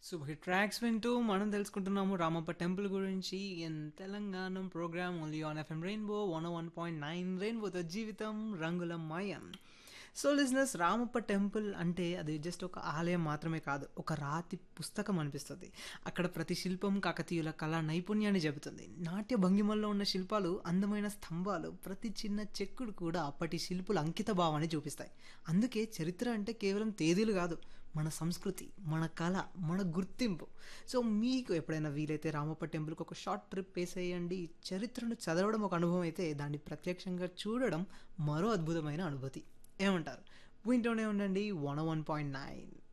super hit tracks వింటూ మనం తెలుసుకుంటున్నాము రామప్ప టెంపుల్ గురించి in Telangana program only on FM Rainbow one one point nine రెయిన్బోతో జీవితం రంగుల మయం సో లిజినెస్ రామప్ప టెంపుల్ అంటే అది జస్ట్ ఒక ఆలయం మాత్రమే కాదు ఒక రాతి పుస్తకం అనిపిస్తుంది అక్కడ ప్రతి శిల్పం కాకతీయుల కళా నైపుణ్యాన్ని చెబుతుంది నాట్య భంగిమల్లో ఉన్న శిల్పాలు అందమైన స్తంభాలు ప్రతి చిన్న చెక్కుడు కూడా అప్పటి శిల్పుల అంకిత భావాన్ని చూపిస్తాయి అందుకే చరిత్ర అంటే కేవలం తేదీలు కాదు మన సంస్కృతి మన కళ మన గుర్తింపు సో మీకు ఎప్పుడైనా వీలైతే రామప్ప టెంపుల్కి ఒక షార్ట్ ట్రిప్ వేసేయండి చరిత్రను చదవడం ఒక అనుభవం అయితే దాన్ని ప్రత్యక్షంగా చూడడం మరో అద్భుతమైన అనుభూతి ఏమంటారు వింటూనే ఉండండి వన్ వన్ పాయింట్ నైన్